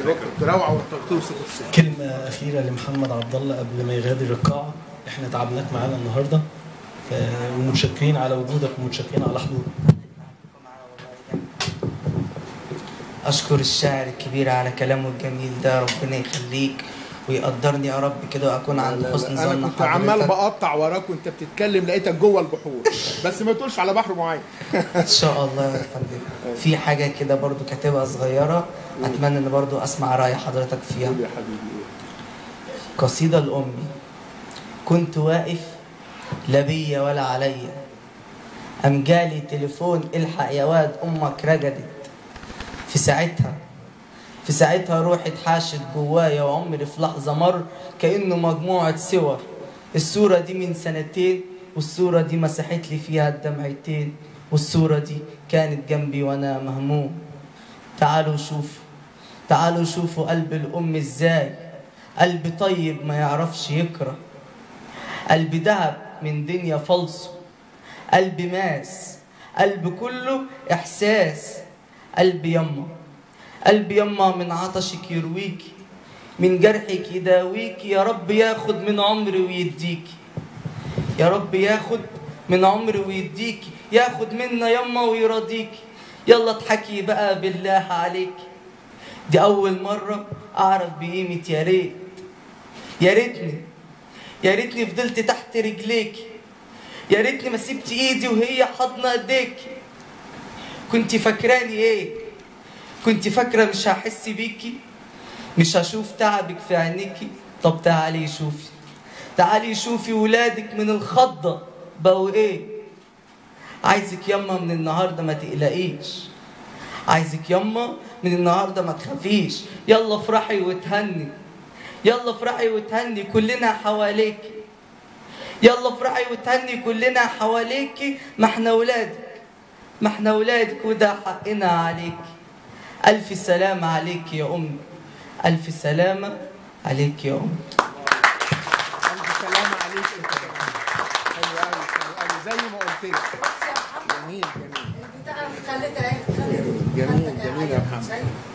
روعه وتوصف السن كلمة أخيرة لمحمد عبد الله قبل ما يغادر القاعة احنا تعبناك معانا النهاردة ف- ومتشكرين على وجودك ومتشكرين على حضورك أشكر الشاعر الكبير على كلامه الجميل ده ربنا يخليك ويقدرني يا رب كده وأكون عند حسن ظن انا كنت عمال حضرتك بقطع وراك وانت بتتكلم لقيتك جوه البحور بس ما تقولش على بحر معين إن شاء الله يا فندم في حاجة كده برضو كاتبها صغيرة أتمنى إن برضو أسمع رأي حضرتك فيها قول يا حبيبي قصيدة لأمي كنت واقف لا بيا ولا عليا قام جالي تليفون الحق يا واد أمك رجدت في ساعتها في ساعتها روحي اتحاشت جوايا وعمري في لحظة مر كأنه مجموعة صور الصورة دي من سنتين والصورة دي مسحت لي فيها الدمعتين والصورة دي كانت جنبي وأنا مهموم تعالوا شوفوا تعالوا شوفوا قلب الأم إزاي قلب طيب ما يعرفش يكره قلب دهب من دنيا فلسو قلب ماس قلب كله إحساس قلب يما قلب يما من عطشك يرويكي من جرحك يداويكي يا رب ياخد من عمري ويديكي يا رب ياخد من عمري ويديكي ياخد منا يما ويرضيكي يلا اضحكي بقى بالله عليكي دي أول مرة أعرف بقيمة يا ريت يا ريتني يا ريتني فضلت تحت رجليكي يا ريتني ما سبت ايدي وهي حاضنه ايديكي كنت فاكراني ايه كنت فاكره مش هحس بيكي مش هشوف تعبك في عينيكي طب تعالي شوفي تعالي شوفي ولادك من الخضه بقوا ايه عايزك يما من النهارده ما تقلقيش عايزك يما من النهارده ما تخافيش يلا افرحي وتهني يلا افرحي وتهني كلنا حواليكي يلا افرحي وتهني كلنا حواليكي ما احنا ولادك ما احنا ولادك وده حقنا عليكي ألف سلامة عليك يا أمي ألف سلامة عليك يا أمي الف سلامه عليك انت كمان حلو قوي حلو قوي زي ما قلت لك جميل جميل البتاع خليتها اهي خليتها جميل جميل يا محمد شايف